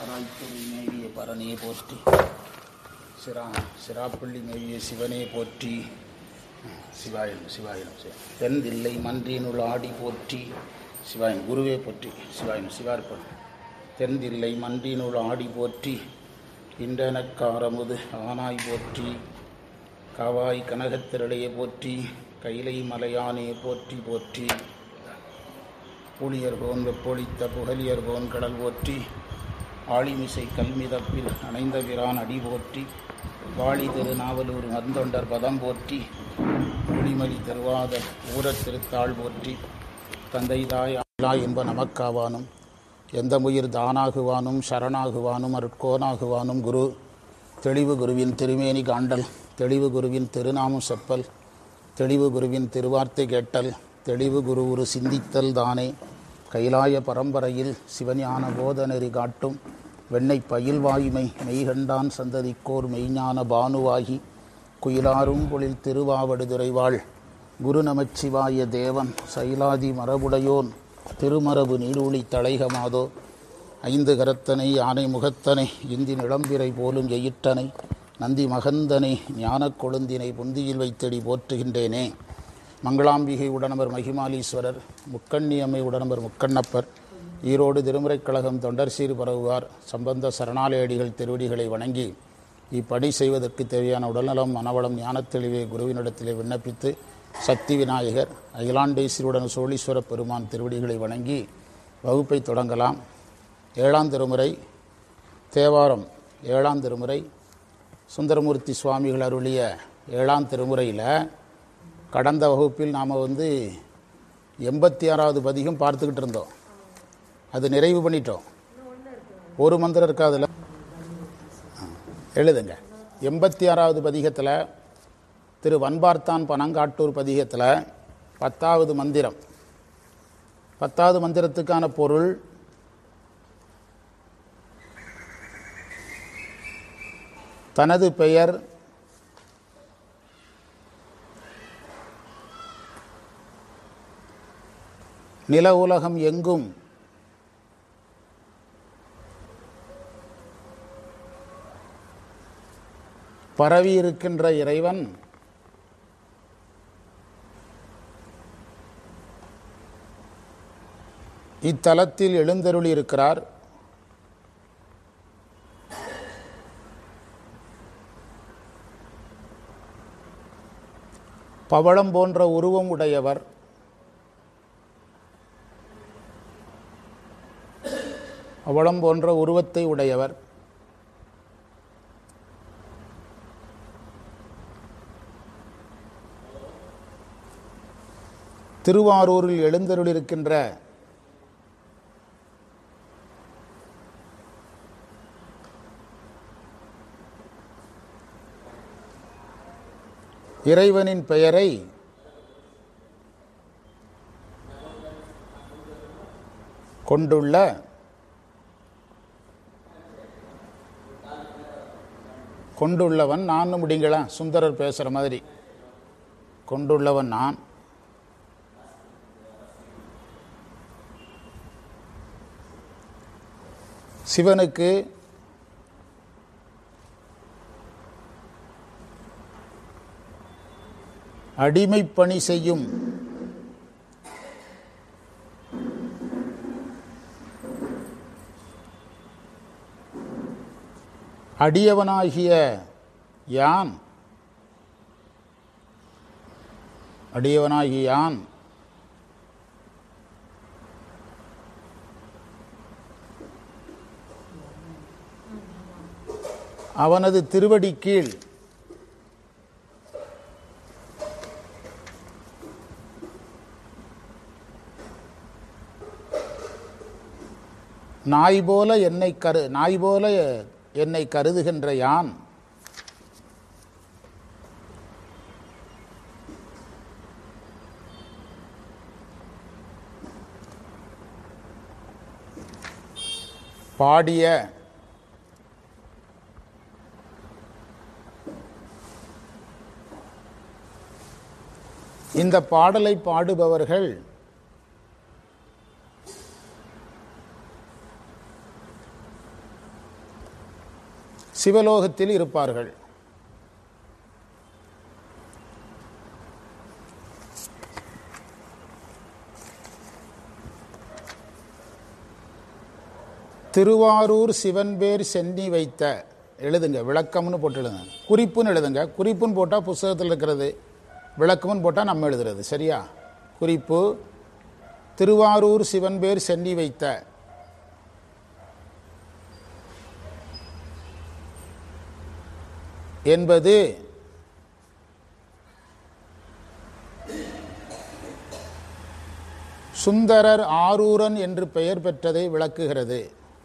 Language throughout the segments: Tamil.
சிராய்த்துறை மேவிய பரனே போற்றி சிரா சிராப்பள்ளி மேவிய சிவனே போற்றி சிவாயனம் சிவாயனம் சிவ தென் தில்லை மன்றினுள் ஆடி போற்றி சிவாயன் குருவே போற்றி சிவாயனம் சிவார்ப்பன் தென் தில்லை மன்றினுள் ஆடி போற்றி இன்றனக்காரமுது ஆனாய் போற்றி காவாய் கனகத்திரளையே போற்றி கைலை மலையானே போற்றி போற்றி புலியர்கோன் வெப்பொழித்த புகலியர்கோன் கடல் போற்றி ஆளிமிசை கல்மிதப்பில் அணைந்த பிரான் அடி போற்றி வாழி திருநாவலூர் வந்தொண்டர் பதம் போற்றி ஒளிமலி தருவாத ஊரத் திருத்தாள் போற்றி தந்தை தாய் ஆளா என்ப நமக்காவானும் எந்த முயிர் தானாகுவானும் சரணாகுவானும் அருட்கோனாகுவானும் குரு தெளிவு குருவின் திருமேனி காண்டல் தெளிவு குருவின் திருநாமம் செப்பல் தெளிவு குருவின் திருவார்த்தை கேட்டல் தெளிவு குரு ஒரு சிந்தித்தல் தானே கைலாய பரம்பரையில் சிவஞான போதநெறி காட்டும் வெண்ணை பயில் வாய்மை மெய்கண்டான் சந்ததிக்கோர் மெய்ஞான பானுவாகி குயிலாரும் பொழில் திருவாவடுதுறைவாள் குரு நமச்சிவாய தேவன் சைலாதி மரபுடையோன் திருமரபு நீடூழி தலைகமாதோ ஐந்து கரத்தனை யானை முகத்தனை இந்தி நிளம்பிரை போலும் எயிற்றனை நந்தி மகந்தனை ஞானக் கொழுந்தினை புந்தியில் வைத்தடி போற்றுகின்றேனே மங்களாம்பிகை உடனவர் மகிமாலீஸ்வரர் முக்கண்ணியம்மை உடனவர் முக்கண்ணப்பர் ஈரோடு திருமுறைக் கழகம் தொண்டர் சீர் பரவுவார் சம்பந்த சரணாலயடிகள் திருவடிகளை வணங்கி இப்பணி செய்வதற்கு தேவையான உடல்நலம் மனவளம் ஞானத்தெளிவை குருவினிடத்திலே விண்ணப்பித்து சக்தி விநாயகர் அகிலாண்டேஸ்வருடன் சோழீஸ்வர பெருமான் திருவடிகளை வணங்கி வகுப்பை தொடங்கலாம் ஏழாம் திருமுறை தேவாரம் ஏழாம் திருமுறை சுந்தரமூர்த்தி சுவாமிகள் அருளிய ஏழாம் திருமுறையில் கடந்த வகுப்பில் நாம் வந்து எண்பத்தி ஆறாவது பதிகம் பார்த்துக்கிட்டு இருந்தோம் அது நிறைவு பண்ணிட்டோம் ஒரு மந்திரம் இருக்கா அதில் எழுதுங்க எண்பத்தி ஆறாவது பதிகத்தில் திரு வன்பார்த்தான் பனங்காட்டூர் பதிகத்தில் பத்தாவது மந்திரம் பத்தாவது மந்திரத்துக்கான பொருள் தனது பெயர் நில உலகம் எங்கும் பரவி இருக்கின்ற இறைவன் இத்தலத்தில் எழுந்தருளி இருக்கிறார் பவளம் போன்ற உருவம் உடையவர் பவளம் போன்ற உருவத்தை உடையவர் திருவாரூரில் எழுந்தருளிருக்கின்ற இறைவனின் பெயரை கொண்டுள்ள கொண்டுள்ளவன் நான் முடிங்களா சுந்தரர் பேசுகிற மாதிரி கொண்டுள்ளவன் நான் சிவனுக்கு அடிமைப்பணி செய்யும் அடியவனாகிய யான் அடியவனாகிய யான் அவனது திருவடி கீழ் நாய் போல என்னை கரு நாய் போல என்னை கருதுகின்ற யான் பாடிய இந்த பாடலை பாடுபவர்கள் சிவலோகத்தில் இருப்பார்கள் திருவாரூர் சிவன் பேர் சென்னி வைத்த எழுதுங்க விளக்கம்னு போட்டு எழுதுங்க குறிப்புன்னு எழுதுங்க குறிப்புன்னு போட்டால் புஸ்தகத்தில் இருக்கிறது விளக்கம்னு போட்டால் நம்ம எழுதுறது சரியா குறிப்பு திருவாரூர் சிவன் பேர் சென்னி வைத்த என்பது சுந்தரர் ஆரூரன் என்று பெயர் பெற்றதை விளக்குகிறது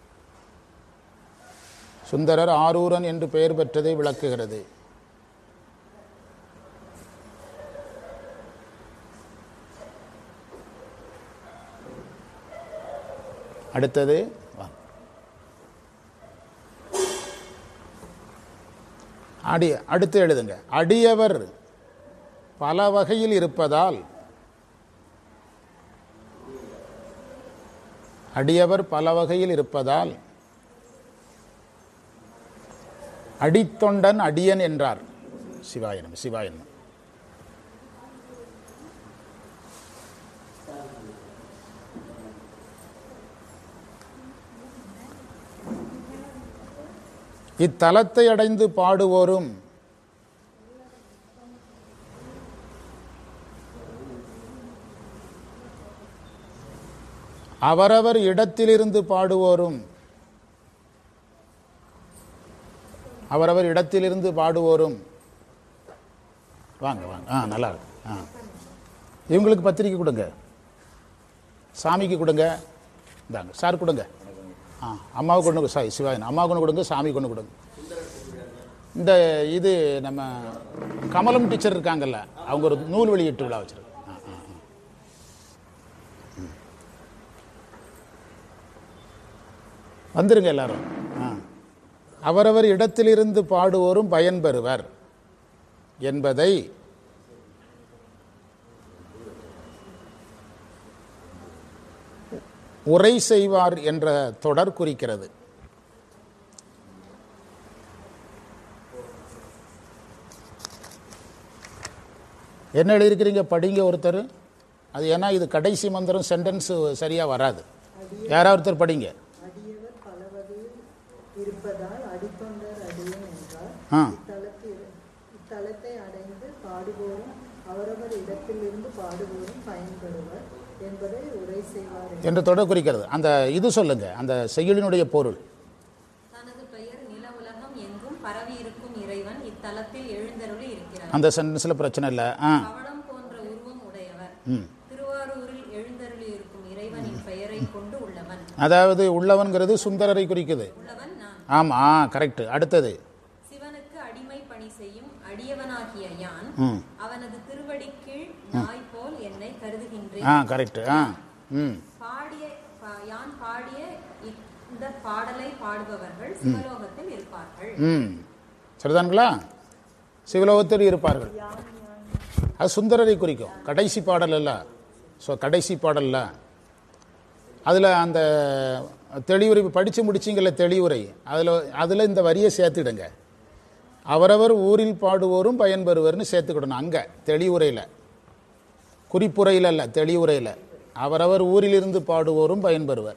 சுந்தரர் ஆரூரன் என்று பெயர் பெற்றதை விளக்குகிறது அடுத்தது வா. அடி அடுத்து எழுதுங்க அடியவர் பல வகையில் இருப்பதால் அடியவர் பல வகையில் இருப்பதால் அடித்தொண்டன் அடியன் என்றார் சிவாயனம் சிவாயனம் இத்தலத்தை அடைந்து பாடுவோரும் அவரவர் இடத்திலிருந்து பாடுவோரும் அவரவர் இடத்திலிருந்து பாடுவோரும் வாங்க வாங்க ஆ நல்லா இருக்கு ஆ இவங்களுக்கு பத்திரிக்கை கொடுங்க சாமிக்கு கொடுங்க இந்தாங்க சார் கொடுங்க ஆ அம்மாவுக்கு கொண்டு கொடுங்க. சாரி சிவாயன் அம்மாவுக்கு கொண்டு கொடுங்க சாமி கொண்டு கொடுங்க இந்த இது நம்ம கமலம் டீச்சர் இருக்காங்கல்ல அவங்க ஒரு நூல் வெளியீட்டு விழா வச்சிருக்காங்க ஆ, ஆ, ஆ. ம். வந்துருங்க எல்லாரும் ஆ அவரவர் இடத்திலிருந்து பாடுவோரும் பயன்பெறுவர் என்பதை உரை செய்வார் என்ற தொடர் குறிக்கிறது என்ன எழுதியிருக்கிறீங்க படிங்க ஒருத்தர் அது ஏன்னா இது கடைசி மந்திரம் சென்டென்ஸ் சரியா வராது யாராவது ஒருத்தர் படிங்க அடியவர் பலவகையில் இருப்பதால் அடித்தொண்டர் அடியன் என்றார் ஆ இத்தலத்தில் இத்தலத்தை அடைந்து பாடுவோரும் அவரவர் இடத்திலிருந்து பாடுவோரும் பயன்பெறுவர் என்பதை உரை செய்வார் என்று. என்று தொடர் குறிக்கிறது அந்த இது சொல்லுங்க அந்த செய்யுளினுடைய பொருள் தனது பெயர் நில உலகம் எங்கும் பரவி இருக்கும் இறைவன் இத்தலத்தில் எழுந்தருளி இருக்கிறார் அந்த சென்டென்ஸில் பிரச்சனை இல்லை ஆ பவளம் போன்ற உருவம் உடையவர் ம் திருவாரூரில் எழுந்தருளி இருக்கும் இறைவனின் பெயரை கொண்டு உள்ளவன் அதாவது உள்ளவன்கிறது சுந்தரரை குறிக்குது உள்ளவன் நான் ஆமாம் ஆ கரெக்ட் அடுத்தது சிவனுக்கு அடிமை பணி செய்யும் அடியவனாகிய யான் ம் அவனது திருவடி கீழ் நாய் போல் என்னை கருதுகின்றேன் ஆ கரெக்ட் ஆ ம் பாடிய பா- யான் பாடிய இந்த பாடலை பாடுபவர்கள் சிவலோகத்தில் இருப்பார்கள் ம் சரிதானுங்களா சிவலோகத்தில் இருப்பார்கள் அது சுந்தரரை குறிக்கும் கடைசி பாடல் அல்ல ஸோ கடைசி பாடல்ல அதில் அந்த தெளிவுரை படித்து முடிச்சிங்கல்ல தெளிவுரை அதில் அதில் இந்த வரியை சேர்த்துடுங்க அவரவர் ஊரில் பாடுவோரும் பயன்பெறுவர்னு சேர்த்துக்கிடணும் அங்கே தெளிவுரையில் குறிப்புரையில் அல்ல தெளிவுரையில் அவரவர் ஊரிலிருந்து பாடுவோரும் பயன்பெறுவர்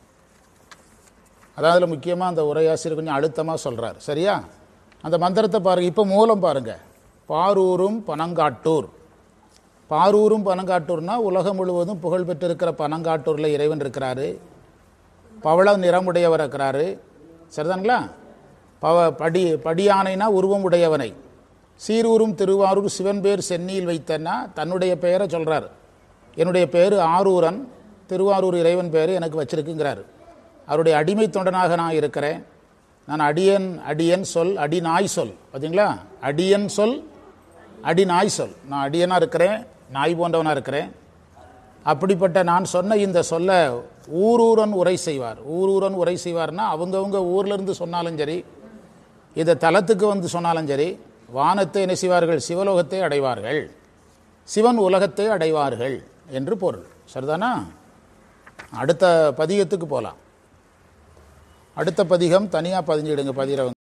அதாவது முக்கியமாக அந்த உரையாசிரியர் கொஞ்சம் அழுத்தமாக சொல்கிறார் சரியா அந்த மந்திரத்தை பாருங்க இப்போ மூலம் பாருங்க பாரூரும் பனங்காட்டூர் பாரூரும் பனங்காட்டூர்னா உலகம் முழுவதும் புகழ் பெற்றிருக்கிற பனங்காட்டூரில் இறைவன் இருக்கிறாரு பவள நிறமுடையவர் இருக்கிறாரு சரிதானுங்களா பவ படி படியானைனா உருவம் உடையவனை சீரூரும் திருவாரூர் சிவன் பேர் சென்னியில் வைத்தன்னா தன்னுடைய பெயரை சொல்றார் என்னுடைய பேர் ஆரூரன் திருவாரூர் இறைவன் பேர் எனக்கு வச்சிருக்குங்கிறாரு அவருடைய அடிமை தொண்டனாக நான் இருக்கிறேன் நான் அடியன் அடியன் சொல் அடி நாய் சொல் பார்த்தீங்களா அடியன் சொல் அடி நாய் சொல் நான் அடியனாக இருக்கிறேன் நாய் போன்றவனாக இருக்கிறேன் அப்படிப்பட்ட நான் சொன்ன இந்த சொல்ல ஊரூரன் உரை செய்வார் ஊரூரன் உரை செய்வார்னா அவங்கவுங்க ஊர்ல இருந்து சொன்னாலும் சரி இந்த தலத்துக்கு வந்து சொன்னாலும் சரி வானத்தை என்ன செய்வார்கள் சிவலோகத்தை அடைவார்கள் சிவன் உலகத்தை அடைவார்கள் என்று பொருள் சரிதானா அடுத்த பதிகத்துக்கு போகலாம் அடுத்த பதிகம் தனியாக பதிஞ்சிடுங்க பதிகிறவங்க